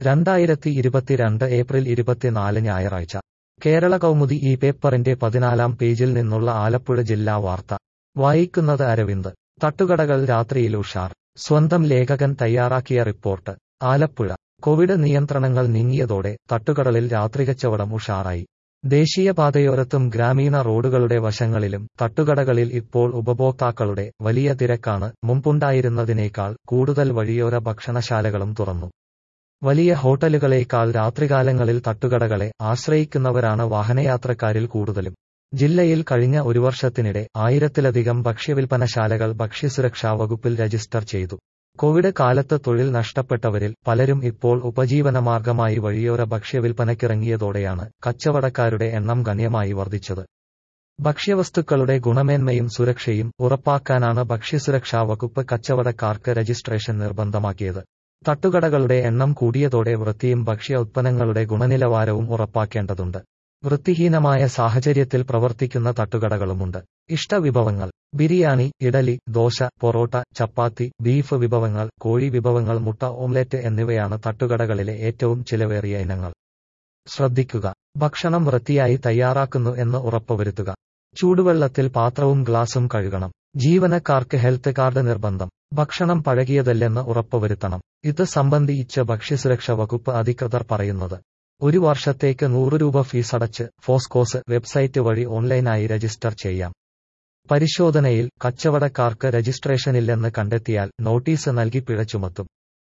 രണ്ടായിരത്തി ഇരുപത്തിരണ്ട് ഏപ്രിൽ ഇരുപത്തിനാല് ഞായറാഴ്ച കേരള കൗമുദി ഈ പേപ്പറിന്റെ പതിനാലാം പേജിൽ നിന്നുള്ള ആലപ്പുഴ ജില്ലാ വാർത്ത വായിക്കുന്നത് അരവിന്ദ് തട്ടുകടകൾ രാത്രിയിൽ ഉഷാർ സ്വന്തം ലേഖകൻ തയ്യാറാക്കിയ റിപ്പോർട്ട് ആലപ്പുഴ കോവിഡ് നിയന്ത്രണങ്ങൾ നീങ്ങിയതോടെ തട്ടുകടലിൽ രാത്രികച്ചവടം ഉഷാറായി ദേശീയപാതയോരത്തും ഗ്രാമീണ റോഡുകളുടെ വശങ്ങളിലും തട്ടുകടകളിൽ ഇപ്പോൾ ഉപഭോക്താക്കളുടെ വലിയ തിരക്കാണ് മുമ്പുണ്ടായിരുന്നതിനേക്കാൾ കൂടുതൽ വഴിയോര ഭക്ഷണശാലകളും തുറന്നു വലിയ ഹോട്ടലുകളേക്കാൾ രാത്രികാലങ്ങളിൽ തട്ടുകടകളെ ആശ്രയിക്കുന്നവരാണ് വാഹനയാത്രക്കാരിൽ കൂടുതലും ജില്ലയിൽ കഴിഞ്ഞ ഒരു വർഷത്തിനിടെ ആയിരത്തിലധികം ഭക്ഷ്യവിൽപ്പനശാലകൾ ഭക്ഷ്യസുരക്ഷാ വകുപ്പിൽ രജിസ്റ്റർ ചെയ്തു കോവിഡ് കാലത്ത് തൊഴിൽ നഷ്ടപ്പെട്ടവരിൽ പലരും ഇപ്പോൾ ഉപജീവനമാർഗമായി വഴിയോര ഭക്ഷ്യവിൽപ്പനയ്ക്കിറങ്ങിയതോടെയാണ് കച്ചവടക്കാരുടെ എണ്ണം ഗണ്യമായി വർദ്ധിച്ചത് ഭക്ഷ്യവസ്തുക്കളുടെ ഗുണമേന്മയും സുരക്ഷയും ഉറപ്പാക്കാനാണ് ഭക്ഷ്യസുരക്ഷാ വകുപ്പ് കച്ചവടക്കാർക്ക് രജിസ്ട്രേഷൻ നിർബന്ധമാക്കിയത് തട്ടുകടകളുടെ എണ്ണം കൂടിയതോടെ വൃത്തിയും ഭക്ഷ്യ ഉത്പന്നങ്ങളുടെ ഗുണനിലവാരവും ഉറപ്പാക്കേണ്ടതുണ്ട് വൃത്തിഹീനമായ സാഹചര്യത്തിൽ പ്രവർത്തിക്കുന്ന തട്ടുകടകളുമുണ്ട് ഇഷ്ടവിഭവങ്ങൾ ബിരിയാണി ഇഡലി ദോശ പൊറോട്ട ചപ്പാത്തി ബീഫ് വിഭവങ്ങൾ കോഴി വിഭവങ്ങൾ മുട്ട ഓംലെറ്റ് എന്നിവയാണ് തട്ടുകടകളിലെ ഏറ്റവും ചിലവേറിയ ഇനങ്ങൾ ശ്രദ്ധിക്കുക ഭക്ഷണം വൃത്തിയായി തയ്യാറാക്കുന്നു എന്ന് ഉറപ്പുവരുത്തുക ചൂടുവെള്ളത്തിൽ പാത്രവും ഗ്ലാസും കഴുകണം ജീവനക്കാർക്ക് ഹെൽത്ത് കാർഡ് നിർബന്ധം ഭക്ഷണം പഴകിയതല്ലെന്ന് ഉറപ്പുവരുത്തണം ഇത് സംബന്ധിച്ച് ഭക്ഷ്യസുരക്ഷ വകുപ്പ് അധികൃതർ പറയുന്നത് ഒരു വർഷത്തേക്ക് നൂറ് രൂപ ഫീസ് അടച്ച് ഫോസ്കോസ് വെബ്സൈറ്റ് വഴി ഓൺലൈനായി രജിസ്റ്റർ ചെയ്യാം പരിശോധനയിൽ കച്ചവടക്കാർക്ക് രജിസ്ട്രേഷനില്ലെന്ന് കണ്ടെത്തിയാൽ നോട്ടീസ് നൽകി പിഴ ചുമത്തും